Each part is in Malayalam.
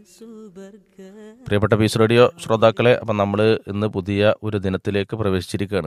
പ്രിയപ്പെട്ട പീസ് റേഡിയോ ശ്രോതാക്കളെ അപ്പം നമ്മൾ ഇന്ന് പുതിയ ഒരു ദിനത്തിലേക്ക് പ്രവേശിച്ചിരിക്കുകയാണ്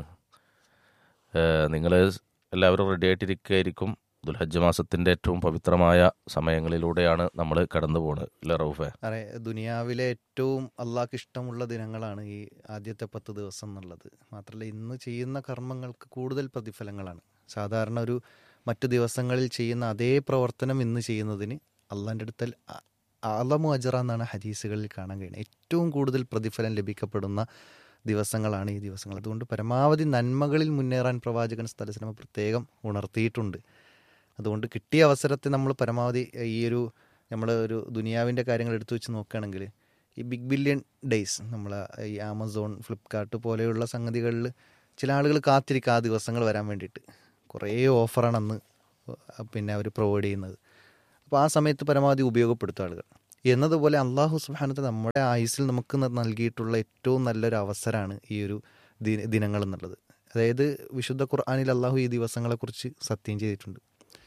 നിങ്ങൾ എല്ലാവരും റെഡി ആയിട്ടിരിക്കുകയായിരിക്കും ദുൽഹജ്ജ് മാസത്തിൻ്റെ ഏറ്റവും പവിത്രമായ സമയങ്ങളിലൂടെയാണ് നമ്മൾ കടന്നു പോകുന്നത് അല്ലേ റൌഫെ അതെ ദുനിയാവിലെ ഏറ്റവും അള്ളാഹ്ക്ക് ഇഷ്ടമുള്ള ദിനങ്ങളാണ് ഈ ആദ്യത്തെ പത്ത് ദിവസം എന്നുള്ളത് മാത്രമല്ല ഇന്ന് ചെയ്യുന്ന കർമ്മങ്ങൾക്ക് കൂടുതൽ പ്രതിഫലങ്ങളാണ് സാധാരണ ഒരു മറ്റു ദിവസങ്ങളിൽ ചെയ്യുന്ന അതേ പ്രവർത്തനം ഇന്ന് ചെയ്യുന്നതിന് അള്ളാൻ്റെ അടുത്തൽ അലമു അജറ എന്നാണ് ഹദീസുകളിൽ കാണാൻ കഴിയുന്നത് ഏറ്റവും കൂടുതൽ പ്രതിഫലം ലഭിക്കപ്പെടുന്ന ദിവസങ്ങളാണ് ഈ ദിവസങ്ങൾ അതുകൊണ്ട് പരമാവധി നന്മകളിൽ മുന്നേറാൻ പ്രവാചകൻ സ്ഥലസിനമ പ്രത്യേകം ഉണർത്തിയിട്ടുണ്ട് അതുകൊണ്ട് കിട്ടിയ അവസരത്തെ നമ്മൾ പരമാവധി ഈ ഒരു നമ്മൾ ഒരു ദുനിയാവിൻ്റെ കാര്യങ്ങൾ എടുത്തു വെച്ച് നോക്കുകയാണെങ്കിൽ ഈ ബിഗ് ബില്യൺ ഡേയ്സ് നമ്മൾ ഈ ആമസോൺ ഫ്ലിപ്കാർട്ട് പോലെയുള്ള സംഗതികളിൽ ചില ആളുകൾ കാത്തിരിക്കുക ആ ദിവസങ്ങൾ വരാൻ വേണ്ടിയിട്ട് കുറേ ഓഫറാണ് അന്ന് പിന്നെ അവർ പ്രൊവൈഡ് ചെയ്യുന്നത് അപ്പോൾ ആ സമയത്ത് പരമാവധി ഉപയോഗപ്പെടുത്തും ആളുകൾ എന്നതുപോലെ അള്ളാഹു സുബാനത്തെ നമ്മുടെ ആയുസിൽ നമുക്ക് നൽകിയിട്ടുള്ള ഏറ്റവും നല്ലൊരു അവസരമാണ് ഈ ഒരു ദിനങ്ങൾ എന്നുള്ളത് അതായത് വിശുദ്ധ ഖുർആാനിൽ അള്ളാഹു ഈ ദിവസങ്ങളെക്കുറിച്ച് സത്യം ചെയ്തിട്ടുണ്ട്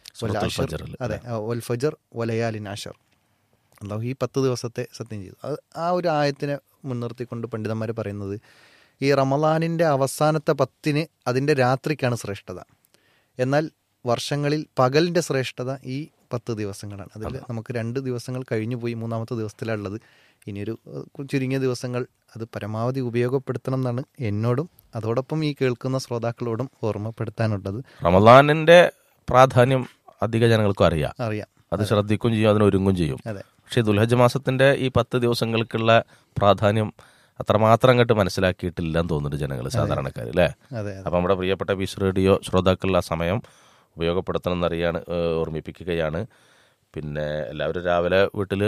അതെ ഒൽ ഫജർ വലയാലിൻ അഷർ അള്ളാഹു ഈ പത്ത് ദിവസത്തെ സത്യം ചെയ്തു അത് ആ ഒരു ആയത്തിനെ മുൻനിർത്തിക്കൊണ്ട് പണ്ഡിതന്മാർ പറയുന്നത് ഈ റമലാനിൻ്റെ അവസാനത്തെ പത്തിന് അതിൻ്റെ രാത്രിക്കാണ് ശ്രേഷ്ഠത എന്നാൽ വർഷങ്ങളിൽ പകലിൻ്റെ ശ്രേഷ്ഠത ഈ പത്ത് ദിവസങ്ങളാണ് അതിൽ നമുക്ക് രണ്ട് ദിവസങ്ങൾ കഴിഞ്ഞു പോയി മൂന്നാമത്തെ ദിവസത്തിലുള്ളത് ഇനിയൊരു ചുരുങ്ങിയ ദിവസങ്ങൾ അത് പരമാവധി ഉപയോഗപ്പെടുത്തണം എന്നാണ് എന്നോടും അതോടൊപ്പം ഈ കേൾക്കുന്ന ശ്രോതാക്കളോടും ഓർമ്മപ്പെടുത്താനുള്ളത് റമദാനിന്റെ പ്രാധാന്യം അധിക ജനങ്ങൾക്കും അറിയാം അറിയാം അത് ശ്രദ്ധിക്കുകയും ചെയ്യും അതിനൊരുങ്ങും ചെയ്യും അതെ പക്ഷേ ദുൽഹജ്ജ് മാസത്തിന്റെ ഈ പത്ത് ദിവസങ്ങൾക്കുള്ള പ്രാധാന്യം അത്രമാത്രം അങ്ങോട്ട് മനസ്സിലാക്കിയിട്ടില്ല എന്ന് തോന്നുന്നുണ്ട് ജനങ്ങൾ സാധാരണക്കാർ അല്ലേ അതെ അപ്പം നമ്മുടെ പ്രിയപ്പെട്ട പീസ് റേഡിയോ ശ്രോതാക്കൾ ആ സമയം ഉപയോഗപ്പെടുത്തണം എന്നറിയാണ് ഓർമ്മിപ്പിക്കുകയാണ് പിന്നെ എല്ലാവരും രാവിലെ വീട്ടിൽ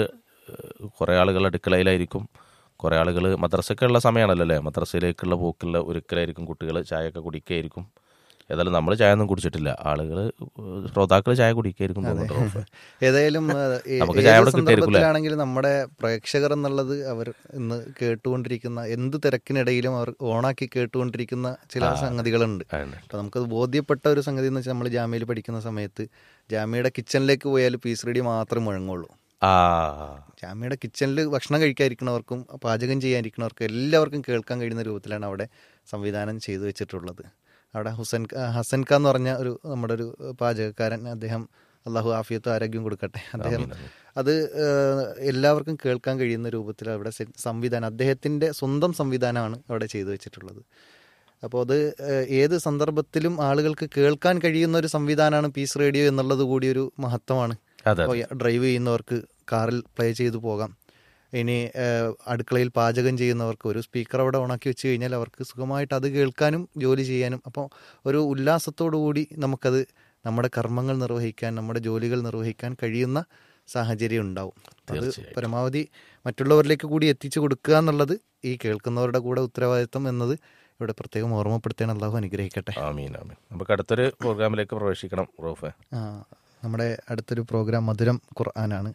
കുറേ ആളുകൾ അടുക്കളയിലായിരിക്കും കുറേ ആളുകൾ മദ്രസയ്ക്കുള്ള സമയമാണല്ലോ അല്ലേ മദ്രസയിലേക്കുള്ള പോക്കുള്ള ഒരുക്കലായിരിക്കും കുട്ടികൾ ചായയൊക്കെ കുടിക്കുകയായിരിക്കും ഏതായാലും നമ്മൾ ചായ ഒന്നും കുടിച്ചിട്ടില്ല ആളുകൾ ശ്രോതാക്കൾ ചായ കുടിക്കായിരിക്കും തോന്നുന്നുണ്ട് ഏതായാലും നമുക്ക് ചായ അവിടെ കിട്ടിയായിരിക്കും സന്ദർഭത്തിലാണെങ്കിൽ നമ്മുടെ പ്രേക്ഷകർ എന്നുള്ളത് അവർ ഇന്ന് കേട്ടുകൊണ്ടിരിക്കുന്ന എന്ത് തിരക്കിനിടയിലും അവർ ഓണാക്കി കേട്ടുകൊണ്ടിരിക്കുന്ന ചില സംഗതികളുണ്ട് അപ്പൊ നമുക്കത് ബോധ്യപ്പെട്ട ഒരു സംഗതി എന്ന് വെച്ചാൽ നമ്മൾ ജാമ്യയിൽ പഠിക്കുന്ന സമയത്ത് ജാമ്യയുടെ കിച്ചണിലേക്ക് പോയാൽ പീസ് റെഡി മാത്രമേ മുഴങ്ങുള്ളൂ ആ ജാമ്യയുടെ കിച്ചണിൽ ഭക്ഷണം കഴിക്കാതിരിക്കുന്നവർക്കും പാചകം ചെയ്യാനിരിക്കുന്നവർക്കും എല്ലാവർക്കും കേൾക്കാൻ കഴിയുന്ന രൂപത്തിലാണ് അവിടെ സംവിധാനം ചെയ്തു വെച്ചിട്ടുള്ളത് അവിടെ ഹുസൻ ഹസൻ ഖാൻ എന്ന് പറഞ്ഞ ഒരു നമ്മുടെ ഒരു പാചകക്കാരൻ അദ്ദേഹം അള്ളാഹു ആഫിയത്തും ആരോഗ്യം കൊടുക്കട്ടെ അദ്ദേഹം അത് എല്ലാവർക്കും കേൾക്കാൻ കഴിയുന്ന രൂപത്തിൽ അവിടെ സംവിധാനം അദ്ദേഹത്തിൻ്റെ സ്വന്തം സംവിധാനമാണ് അവിടെ ചെയ്തു വെച്ചിട്ടുള്ളത് അപ്പോൾ അത് ഏത് സന്ദർഭത്തിലും ആളുകൾക്ക് കേൾക്കാൻ കഴിയുന്ന ഒരു സംവിധാനമാണ് പീസ് റേഡിയോ എന്നുള്ളത് കൂടി ഒരു മഹത്വമാണ് ഡ്രൈവ് ചെയ്യുന്നവർക്ക് കാറിൽ പ്ലേ ചെയ്തു പോകാം ഇനി അടുക്കളയിൽ പാചകം ചെയ്യുന്നവർക്ക് ഒരു സ്പീക്കർ അവിടെ ഓണാക്കി വെച്ച് കഴിഞ്ഞാൽ അവർക്ക് സുഖമായിട്ട് അത് കേൾക്കാനും ജോലി ചെയ്യാനും അപ്പോൾ ഒരു ഉല്ലാസത്തോടു കൂടി നമുക്കത് നമ്മുടെ കർമ്മങ്ങൾ നിർവഹിക്കാൻ നമ്മുടെ ജോലികൾ നിർവഹിക്കാൻ കഴിയുന്ന സാഹചര്യം ഉണ്ടാവും അത് പരമാവധി മറ്റുള്ളവരിലേക്ക് കൂടി എത്തിച്ചു കൊടുക്കുക എന്നുള്ളത് ഈ കേൾക്കുന്നവരുടെ കൂടെ ഉത്തരവാദിത്വം എന്നത് ഇവിടെ പ്രത്യേകം ഓർമ്മപ്പെടുത്താൻ അള്ളാഹു അനുഗ്രഹിക്കട്ടെ ആമീൻ ആമീൻ നമുക്ക് അടുത്തൊരു പ്രോഗ്രാമിലേക്ക് പ്രവേശിക്കണം റോഫെ ആ നമ്മുടെ അടുത്തൊരു പ്രോഗ്രാം മധുരം ഖുർആനാണ്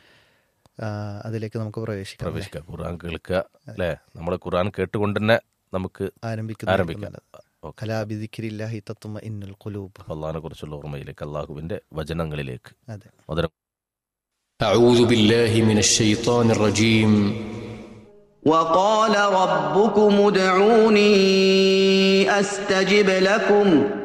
അതിലേക്ക് നമുക്ക് പ്രവേശിക്കാം പ്രവേശിക്കാം ഖുർആൻ കേൾക്കുക അല്ലേ നമ്മൾ ഖുർആൻ കേട്ടുകൊണ്ട് തന്നെ നമുക്ക് ആരംഭിക്കാം കലാബിദിക്കിരില്ലാഹി തത്തുമ ഇന്നുൽ ഖുലൂബ് അള്ളാഹിനെ കുറിച്ചുള്ള ഓർമ്മയിലേക്ക് അള്ളാഹുവിന്റെ വചനങ്ങളിലേക്ക് അതെ മധുരം أعوذ بالله من الشيطان الرجيم وقال ربكم ادعوني أستجب لكم